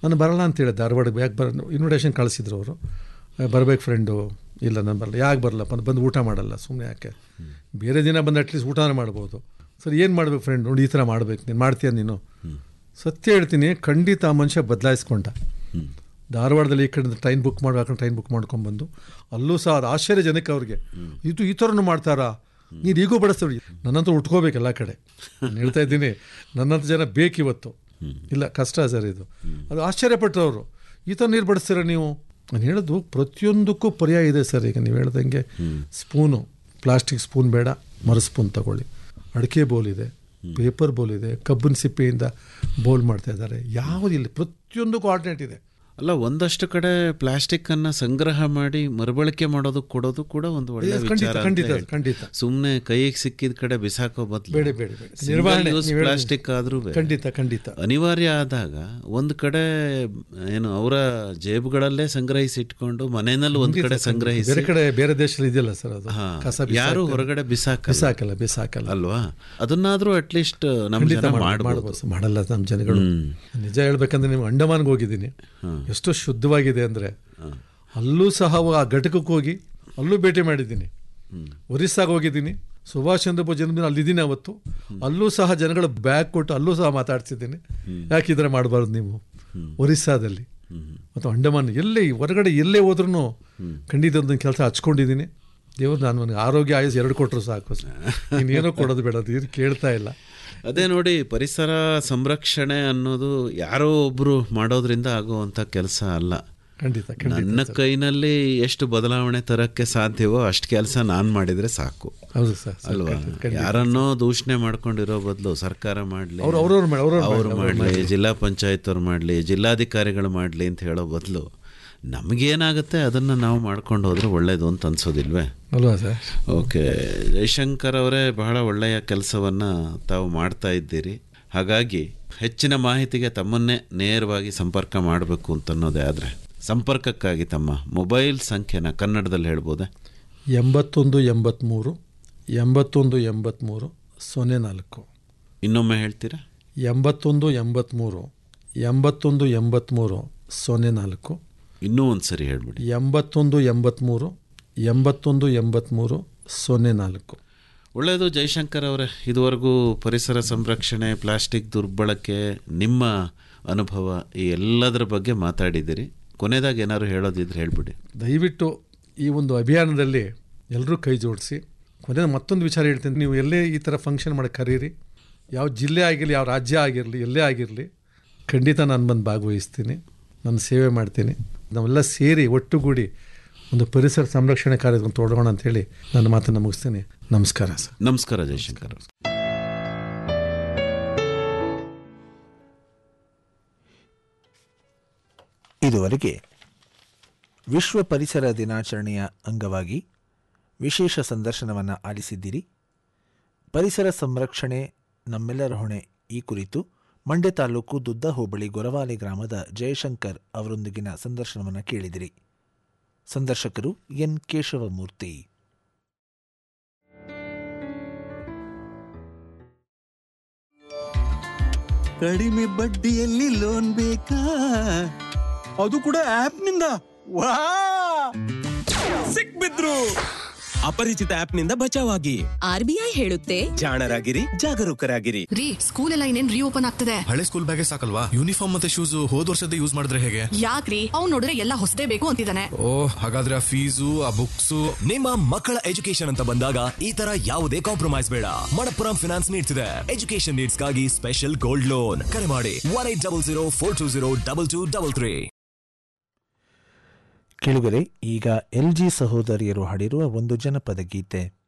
ನಾನು ಬರಲ್ಲ ಅಂತ ಹೇಳಿದೆ ಧಾರವಾಡಕ್ಕೆ ಯಾಕೆ ಬರ ಇನ್ವಿಟೇಷನ್ ಕಳಿಸಿದ್ರು ಅವರು ಬರಬೇಕು ಫ್ರೆಂಡು ಇಲ್ಲ ನಾನು ಬರಲ್ಲ ಯಾಕೆ ಬರಲ್ಲಪ್ಪ ಅಂತ ಬಂದು ಊಟ ಮಾಡಲ್ಲ ಸುಮ್ಮನೆ ಯಾಕೆ ಬೇರೆ ದಿನ ಬಂದು ಅಟ್ಲೀಸ್ಟ್ ಊಟನೇ ಮಾಡ್ಬೋದು ಸರ್ ಏನು ಮಾಡ್ಬೇಕು ಫ್ರೆಂಡ್ ನೋಡಿ ಈ ಥರ ಮಾಡ್ಬೇಕು ನೀನು ಮಾಡ್ತೀಯ ನೀನು ಸತ್ಯ ಹೇಳ್ತೀನಿ ಖಂಡಿತ ಆ ಮನುಷ್ಯ ಬದಲಾಯಿಸ್ಕೊಂಡ ಧಾರವಾಡದಲ್ಲಿ ಈ ಕಡೆ ಟ್ರೈನ್ ಬುಕ್ ಮಾಡಿ ಹಾಕೊಂಡು ಟ್ರೈನ್ ಬುಕ್ ಮಾಡ್ಕೊಂಡ್ಬಂದು ಅಲ್ಲೂ ಸಹ ಅದು ಆಶ್ಚರ್ಯಜನಕ ಅವ್ರಿಗೆ ಇದು ಈ ಥರನೂ ಮಾಡ್ತಾರಾ ನೀನು ಈಗೂ ಬಡಿಸ್ತೀವಿ ನನ್ನಂತರ ಉಟ್ಕೋಬೇಕು ಎಲ್ಲ ಕಡೆ ನಾನು ಹೇಳ್ತಾ ಇದ್ದೀನಿ ನನ್ನಂಥ ಜನ ಬೇಕಿವತ್ತು ಇಲ್ಲ ಕಷ್ಟ ಸರ್ ಇದು ಅದು ಆಶ್ಚರ್ಯಪಟ್ಟರು ಅವರು ಈ ಥರ ನೀರು ಬಡಿಸ್ತೀರ ನೀವು ನಾನು ಹೇಳೋದು ಪ್ರತಿಯೊಂದಕ್ಕೂ ಪರ್ಯಾಯ ಇದೆ ಸರ್ ಈಗ ನೀವು ಹೇಳ್ದಂಗೆ ಸ್ಪೂನು ಪ್ಲಾಸ್ಟಿಕ್ ಸ್ಪೂನ್ ಬೇಡ ಮರ ಸ್ಪೂನ್ ತಗೊಳ್ಳಿ ಅಡಿಕೆ ಬೋಲ್ ಇದೆ ಪೇಪರ್ ಬೋಲ್ ಇದೆ ಕಬ್ಬಿನ ಸಿಪ್ಪೆಯಿಂದ ಬೋಲ್ ಮಾಡ್ತಾ ಇದ್ದಾರೆ ಯಾವುದಿಲ್ಲ ಪ್ರತಿಯೊಂದಕ್ಕೂ ಆಲ್ಟರ್ನೇಟ್ ಇದೆ ಅಲ್ಲ ಒಂದಷ್ಟು ಕಡೆ ಪ್ಲಾಸ್ಟಿಕ್ ಅನ್ನ ಸಂಗ್ರಹ ಮಾಡಿ ಮರುಬಳಕೆ ಮಾಡೋದು ಕೊಡೋದು ಕೂಡ ಒಂದು ಒಳ್ಳೆ ಖಂಡಿತ, ವಿಚಾರ ಅಂತ ಖಂಡಿತ, ಹೇಳಿ. ಖಂಡಿತ. ಸುಮ್ನೆ ಕೈಗೆ ಸಿಕ್ಕಿದ ಕಡೆ ಬಿಸಾಕೋ ಬದಲು ಬೇಡ, ಬೇಡ, ಬೇಡ. ನಿರ್ವಹಣೆ, ನೀವು ಹೇಳಿದ್ದು. ಪ್ಲಾಸ್ಟಿಕ್ ಆದ್ರೂ ಖಂಡಿತ ಖಂಡಿತ ಅನಿವಾರ್ಯ ಆದಾಗ ಒಂದು ಕಡೆ ಏನು ಅವರ ಜೇಬುಗಳಲ್ಲೇ ಸಂಗ್ರಹಿಸಿ ಇಟ್ಕೊಂಡು ಮನೆಯಲ್ಲಿ ಒಂದ್ ಕಡೆ ಸಂಗ್ರಹಿಸಿ ಬೇರೆ ಕಡೆ ಬೇರೆ ದೇಶದಲ್ಲಿ ಇದೆಯಲ್ಲ ಸರ್ ಅದು ಹಾ, ಕಸ ಯಾರು ಬಿಸಾಕ್ತಾರೆ. ಹೊರಗಡೆ ಬಿಸಾಕಲ್ಲ ಬಿಸಾಕಲ್ಲ ಬಿಸಾಕಲ್ಲ ಅಲ್ವಾ ಅದನ್ನಾದ್ರೂ ಅಟ್ಲೀಸ್ಟ್ ನಮ್ಮ ಖಂಡಿತ ಜನ ಮಾಡ್- ಮಾಡ್ಬೋದು ಮಾಡ್ಬೋದು ಸರ್. ಮಾಡಲ್ಲ ನಮ್ಮ ಜನಗಳು ಹ್ಮ್. ನಿಜ ಹೇಳ್ಬೇಕಂದ್ರೆ ನೀವು ಅಂಡಮಾನ್ಗೆ ಹೋಗಿದ್ದೀನಿ ಎಷ್ಟು ಶುದ್ಧವಾಗಿದೆ ಅಂದರೆ ಅಲ್ಲೂ ಸಹ ಆ ಘಟಕಕ್ಕೆ ಹೋಗಿ ಅಲ್ಲೂ ಭೇಟಿ ಮಾಡಿದ್ದೀನಿ ಒರಿಸ್ಸಾಗೆ ಹೋಗಿದ್ದೀನಿ ಸುಭಾಷ್ ಚಂದ್ರ ಬೋಸ್ ಜನ್ಮದಿನ ಅಲ್ಲಿದ್ದೀನಿ ಅವತ್ತು ಅಲ್ಲೂ ಸಹ ಜನಗಳು ಬ್ಯಾಗ್ ಕೊಟ್ಟು ಅಲ್ಲೂ ಸಹ ಮಾತಾಡ್ತಿದ್ದೀನಿ ಯಾಕೆ ಈ ಥರ ಮಾಡಬಾರ್ದು ನೀವು ಒರಿಸ್ಸಾದಲ್ಲಿ ಮತ್ತು ಅಂಡಮಾನ್ ಎಲ್ಲೇ ಹೊರಗಡೆ ಎಲ್ಲೇ ಹೋದ್ರೂ ಖಂಡಿತ ಒಂದು ಕೆಲಸ ಹಚ್ಕೊಂಡಿದ್ದೀನಿ ದೇವ್ರು ನಾನು ನನಗೆ ಆರೋಗ್ಯ ಆಯಸ್ ಎರಡು ಕೊಟ್ಟರು ಸಾಕು ಇನ್ನೇನೋ ಕೊಡೋದು ಬೇಡ ಅದು ಏನು ಕೇಳ್ತಾ ಇಲ್ಲ ಅದೇ ನೋಡಿ ಪರಿಸರ ಸಂರಕ್ಷಣೆ ಅನ್ನೋದು ಯಾರೋ ಒಬ್ರು ಮಾಡೋದ್ರಿಂದ ಆಗುವಂತ ಕೆಲಸ ಅಲ್ಲ ಖಂಡಿತ ಖಂಡಿತ ನನ್ನ ಕೈನಲ್ಲಿ ಎಷ್ಟು ಬದಲಾವಣೆ ತರಕ್ಕೆ ಸಾಧ್ಯವೋ ಅಷ್ಟು ಕೆಲಸ ನಾನು ಮಾಡಿದ್ರೆ ಸಾಕು ಹೌದು ಸರ್ ಸರ್, ಅಲ್ವಾ ಖಂಡಿತ, ಖಂಡಿತ. ಯಾರನ್ನೋ ದೂಷಣೆ ಮಾಡ್ಕೊಂಡಿರೋ ಬದಲು ಸರ್ಕಾರ ಮಾಡಲಿ ಅವ್ರು- ಅವ್ರವ್ರು ಮಾಡಿ- ಅವ್ರವ್ರು ಅವ್ರು ಮಾಡಿ, ಅವ್ರು ಮಾಡಲಿ ಜಿಲ್ಲಾ ಪಂಚಾಯತ್ ಅವ್ರು ಮಾಡಲಿ ಜಿಲ್ಲಾಧಿಕಾರಿಗಳು ಮಾಡಲಿ ಅಂತ ಹೇಳೋ ಬದಲು ನಮಗೇನಾಗುತ್ತೆ ಅದನ್ನು ನಾವು ಮಾಡ್ಕೊಂಡು ಹೋದ್ರೆ ಒಳ್ಳೇದು ಅಂತ ಅನ್ಸೋದಿಲ್ವೇ ಅಲ್ವಾ ಸರ್ ಓಕೆ ಜಯಶಂಕರ್ ಅವರೇ ಬಹಳ ಒಳ್ಳೆಯ ಕೆಲಸವನ್ನು ತಾವು ಮಾಡ್ತಾ ಇದ್ದೀರಿ ಹಾಗಾಗಿ ಹೆಚ್ಚಿನ ಮಾಹಿತಿಗೆ ತಮ್ಮನ್ನೇ ನೇರವಾಗಿ ಸಂಪರ್ಕ ಮಾಡಬೇಕು ಅಂತನ್ನೋದೇ ಆದರೆ ಸಂಪರ್ಕಕ್ಕಾಗಿ ತಮ್ಮ ಮೊಬೈಲ್ ಸಂಖ್ಯೆನ ಕನ್ನಡದಲ್ಲಿ ಹೇಳ್ಬೋದೇ ಎಂಬತ್ತೊಂದು ಎಂಬತ್ತ್ಮೂರು ಎಂಬತ್ತೊಂದು ಎಂಬತ್ತ್ಮೂರು ಸೊನ್ನೆ ನಾಲ್ಕು ಇನ್ನೊಮ್ಮೆ ಹೇಳ್ತೀರಾ ಎಂಬತ್ತೊಂದು ಎಂಬತ್ತ್ಮೂರು ಎಂಬತ್ತೊಂದು ಎಂಬತ್ತ್ಮೂರು ಸೊನ್ನೆ ನಾಲ್ಕು ಇನ್ನೂ ಒಂದು ಸರಿ ಹೇಳ್ಬಿಡಿ ಎಂಬತ್ತೊಂದು ಎಂಬತ್ತ್ಮೂರು ಎಂಬತ್ತೊಂದು ಎಂಬತ್ತ್ಮೂರು ಸೊನ್ನೆ ನಾಲ್ಕು ಒಳ್ಳೆಯದು ಜಯಶಂಕರ್ ಅವರೇ ಇದುವರೆಗೂ ಪರಿಸರ ಸಂರಕ್ಷಣೆ ಪ್ಲಾಸ್ಟಿಕ್ ದುರ್ಬಳಕೆ ನಿಮ್ಮ ಅನುಭವ ಈ ಎಲ್ಲದರ ಬಗ್ಗೆ ಮಾತಾಡಿದ್ದೀರಿ ಕೊನೆಯದಾಗಿ ಏನಾದ್ರು ಹೇಳೋದಿದ್ರೆ ಹೇಳ್ಬಿಡಿ ದಯವಿಟ್ಟು ಈ ಒಂದು ಅಭಿಯಾನದಲ್ಲಿ ಎಲ್ಲರೂ ಕೈ ಜೋಡಿಸಿ ಕೊನೆ ಮತ್ತೊಂದು ವಿಚಾರ ಹೇಳ್ತೀನಿ ನೀವು ಎಲ್ಲೇ ಈ ಥರ ಫಂಕ್ಷನ್ ಮಾಡಿ ಕರೀರಿ ಯಾವ ಜಿಲ್ಲೆ ಆಗಿರಲಿ ಯಾವ ರಾಜ್ಯ ಆಗಿರಲಿ ಎಲ್ಲೇ ಆಗಿರಲಿ ಖಂಡಿತ ನಾನು ಬಂದು ಭಾಗವಹಿಸ್ತೀನಿ ನಾನು ಸೇವೆ ಮಾಡ್ತೀನಿ ನಾವೆಲ್ಲ ಸೇರಿ ಒಟ್ಟುಗೂಡಿ ಒಂದು ಪರಿಸರ ಸಂರಕ್ಷಣೆ ಕಾರ್ಯಕ್ರಮ ತೊಡಗೋಣ ಅಂತೇಳಿ ನನ್ನ ಮಾತನ್ನು ಮುಗಿಸ್ತೀನಿ ನಮಸ್ಕಾರ ಸರ್ ನಮಸ್ಕಾರ ಜಯಶಂಕರ್ ಅವರು ಇದುವರೆಗೆ ವಿಶ್ವ ಪರಿಸರ ದಿನಾಚರಣೆಯ ಅಂಗವಾಗಿ ವಿಶೇಷ ಸಂದರ್ಶನವನ್ನು ಆಲಿಸಿದ್ದೀರಿ ಪರಿಸರ ಸಂರಕ್ಷಣೆ ನಮ್ಮೆಲ್ಲರ ಹೊಣೆ ಈ ಕುರಿತು ಮಂಡ್ಯ ತಾಲೂಕು ದುದ್ದ ಹೋಬಳಿ ಗೊರವಾಲೆ ಗ್ರಾಮದ ಜಯಶಂಕರ್ ಅವರೊಂದಿಗಿನ ಸಂದರ್ಶನವನ್ನು ಕೇಳಿದಿರಿ ಸಂದರ್ಶಕರು ಎನ್ ಕೇಶವಮೂರ್ತಿ ಕಡಿಮೆ ಬಡ್ಡಿಯಲ್ಲಿ ಲೋನ್ ಬೇಕಾ ಅದು ಕೂಡ ಆಪ್ ನಿಂದ ವಾ ಸಿಕ್ಬಿದ್ರು ಅಪರಿಚಿತ ಆಪ್ ನಿಂದ ಬಚಾವಾಗಿ ಆರ್ಬಿಐ ಹೇಳುತ್ತೆ ಜಾಣರಾಗಿರಿ ಜಾಗರೂಕರಾಗಿರಿ ರೀ ಸ್ಕೂಲ್ ಎಲ್ಲ ಇನ್ನೇನ್ ರೀಓಪನ್ ಆಗ್ತದೆ ಹಳೆ ಸ್ಕೂಲ್ ಬ್ಯಾಗೇ ಸಾಕಲ್ವಾ ಯೂನಿಫಾರ್ಮ್ ಮತ್ತೆ ಶೂಸ್ ಹೋದ್ ವರ್ಷದ ಯೂಸ್ ಮಾಡಿದ್ರೆ ಹೇಗೆ ಯಾಕ್ರಿ ಅವ್ನ್ ನೋಡಿದ್ರೆ ಎಲ್ಲ ಹೊಸದೇ ಬೇಕು ಅಂತಿದ್ದಾನೆ ಓ ಹಾಗಾದ್ರೆ ಆ ಫೀಸು ಆ ಬುಕ್ಸು ನಿಮ್ಮ ಮಕ್ಕಳ ಎಜುಕೇಶನ್ ಅಂತ ಬಂದಾಗ ಈ ತರ ಯಾವುದೇ ಕಾಂಪ್ರಮೈಸ್ ಬೇಡ ಮಣಪ್ಪುರಂ ಫಿನಾನ್ಸ್ ನೀಡ್ಸ್ ಇದೆ ಎಜುಕೇಶನ್ ನೀಡ್ಸ್ ಗಾಗಿ ಸ್ಪೆಷಲ್ ಗೋಲ್ಡ್ ಲೋನ್ ಕರೆ ಮಾಡಿ one eight double zero four two zero double two double three ಕೆಳಗರೆ ಈಗ ಎಲ್ ಜಿ ಸಹೋದರಿಯರು ಹಾಡಿರುವ ಒಂದು ಜನಪದ ಗೀತೆ